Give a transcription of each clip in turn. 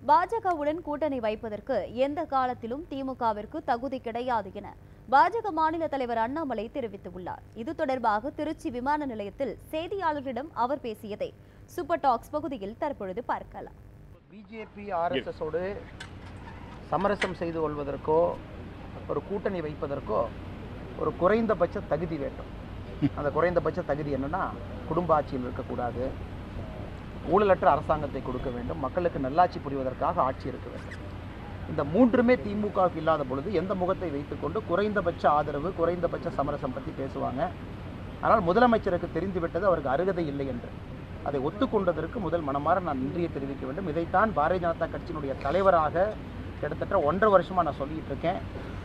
பாஜகவுடன் கூட்டணி வைப்பதற்கு எந்த காலத்திலும் திமுகவிற்கு தகுதி கிடையாது என பாஜக மாநில தலைவர் அண்ணாமலை தெரிவித்துள்ளார் இது தொடர்பாக திருச்சி விமான நிலையத்தில் செய்தியாளர்களிடம் அவர் பேசியதை சூப்பர் டாக்ஸ் பகுதியில் தற்பொழுது பார்க்கலாம் பிஜேபி ஆர்எஸ்எஸோடு சமரசம் செய்து கொள்வதற்கோ ஒரு கூட்டணி வைப்பதற்கோ ஒரு குறைந்தபட்ச தகுதி வேண்டும் அந்த குறைந்தபட்ச தகுதி என்னன்னா குடும்ப ஆட்சியில் இருக்கக்கூடாது ஊழலற்ற அரசாங்கத்தை கொடுக்க வேண்டும் மக்களுக்கு நல்லாட்சி புரிவதற்காக ஆட்சி இருக்க வேண்டும் இந்த மூன்றுமே திமுகவுக்கு இல்லாத பொழுது எந்த முகத்தை வைத்துக்கொண்டு குறைந்தபட்ச ஆதரவு குறைந்தபட்ச சமரசம் பற்றி பேசுவாங்க ஆனால் முதலமைச்சருக்கு தெரிந்துவிட்டது அவருக்கு அருகதை இல்லை என்று அதை ஒத்துக்கொண்டதற்கு முதல் மனமாற நான் நன்றியை தெரிவிக்க வேண்டும் இதைத்தான் பாரதிய ஜனதா கட்சியினுடைய தலைவராக கிட்டத்தட்ட ஒன்றரை வருஷமாக நான் சொல்லிட்டு இருக்கேன்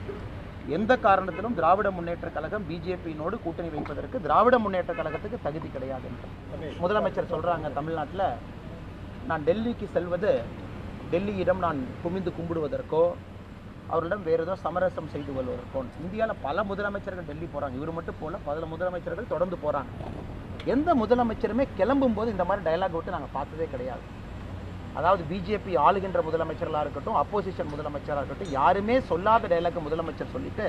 எந்த காரணத்திலும் திராவிட முன்னேற்ற கழகம் பிஜேபியினோடு கூட்டணி வைப்பதற்கு திராவிட முன்னேற்ற கழகத்துக்கு தகுதி கிடையாது என்று முதலமைச்சர் சொல்றாங்க தமிழ்நாட்டில் நான் டெல்லிக்கு செல்வது டெல்லியிடம் நான் குமிந்து கும்பிடுவதற்கோ அவரிடம் வேறு ஏதோ சமரசம் செய்து கொள்வதற்கோ இந்தியாவில் பல முதலமைச்சர்கள் டெல்லி போகிறாங்க இவர் மட்டும் போல பல முதலமைச்சர்கள் தொடர்ந்து போகிறாங்க எந்த முதலமைச்சருமே கிளம்பும் போது இந்த மாதிரி டயலாக் விட்டு நாங்கள் பார்த்ததே கிடையாது அதாவது பிஜேபி ஆளுகின்ற முதலமைச்சர்களாக இருக்கட்டும் அப்போசிஷன் முதலமைச்சராக இருக்கட்டும் யாருமே சொல்லாத டைலாக் முதலமைச்சர் சொல்லிட்டு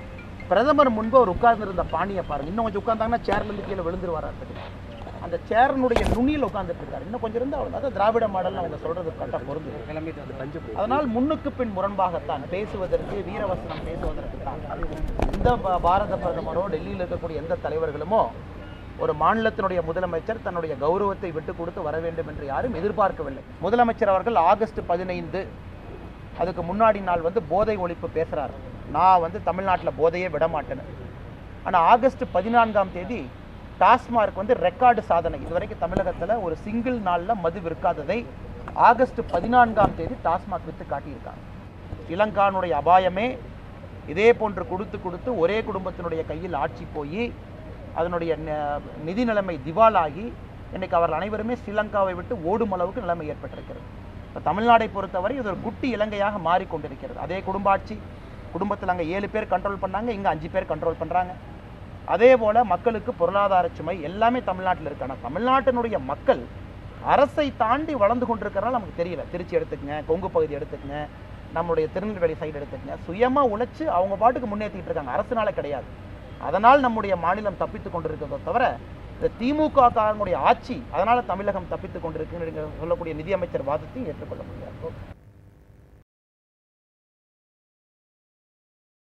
பிரதமர் முன்பு அவர் உட்கார்ந்திருந்த பாணியை பாருங்க இன்னும் கொஞ்சம் உட்கார்ந்தாங்கன்னா சேர்ல இருந்து கீழே விழுந்துருவாராட்டு அந்த சேரனுடைய நுனியில் உட்கார்ந்துட்டு இருக்காரு இன்னும் கொஞ்சம் இருந்து அவர் அதாவது திராவிட மாடல் அவங்க சொல்றது கரெக்டாக பொருந்து அதனால் முன்னுக்கு பின் முரண்பாகத்தான் பேசுவதற்கு வீரவசனம் பேசுவதற்கு தான் இந்த பா- பாரத பிரதமரோ டெல்லியில் இருக்கக்கூடிய எந்த தலைவர்களுமோ ஒரு மாநிலத்தினுடைய முதலமைச்சர் தன்னுடைய கௌரவத்தை விட்டு கொடுத்து வர வேண்டும் என்று யாரும் எதிர்பார்க்கவில்லை முதலமைச்சர் அவர்கள் ஆகஸ்ட் பதினைந்து அதுக்கு முன்னாடி நாள் வந்து போதை ஒழிப்பு பேசுறாரு நான் வந்து தமிழ்நாட்டில் போதையே விட மாட்டேன்னு ஆனால் ஆகஸ்ட் பதினான்காம் தேதி டாஸ்மார்க் வந்து ரெக்கார்டு சாதனை இதுவரைக்கும் தமிழகத்தில் ஒரு சிங்கிள் நாளில் மது விற்காததை ஆகஸ்ட் பதினான்காம் தேதி டாஸ்மாக் வித்து காட்டியிருக்காங்க இலங்கானுடைய அபாயமே இதே போன்று கொடுத்து கொடுத்து ஒரே குடும்பத்தினுடைய கையில் ஆட்சி போய் அதனுடைய ந- நிதி நிலைமை திவாலாகி இன்னைக்கு அவர்கள் அனைவருமே ஸ்ரீலங்காவை விட்டு ஓடும் அளவுக்கு நிலைமை ஏற்பட்டிருக்கிறது இப்போ தமிழ்நாடை பொறுத்தவரை இது ஒரு குட்டி இலங்கையாக மாறிக்கொண்டிருக்கிறது அதே குடும்பாட்சி குடும்பத்தில் அங்கே ஏழு பேர் கண்ட்ரோல் பண்ணாங்க இங்கே அஞ்சு பேர் கண்ட்ரோல் பண்ணுறாங்க அதே போல் மக்களுக்கு பொருளாதார சுமை எல்லாமே தமிழ்நாட்டில் இருக்கு ஆனால் தமிழ்நாட்டினுடைய மக்கள் அரசை தாண்டி வளர்ந்து கொண்டிருக்கிறனால நமக்கு தெரியல திருச்சி எடுத்துக்கங்க கொங்கு பகுதி எடுத்துக்கங்க நம்மளுடைய திருநெல்வேலி சைடு எடுத்துக்கங்க சுயமாக உழைச்சு அவங்க பாட்டுக்கு முன்னேற்றிட்டு இருக்காங்க அரசுனால கிடையாது அதனால் நம்முடைய மாநிலம் தப்பித்து கொண்டிருக்கிறதோ தவிர இந்த திமுக காரனுடைய ஆட்சி அதனால தமிழகம் தப்பித்து கொண்டிருக்குன்னு சொல்லக்கூடிய நிதியமைச்சர் வாதத்தையும் ஏற்றுக்கொள்ள முடியாது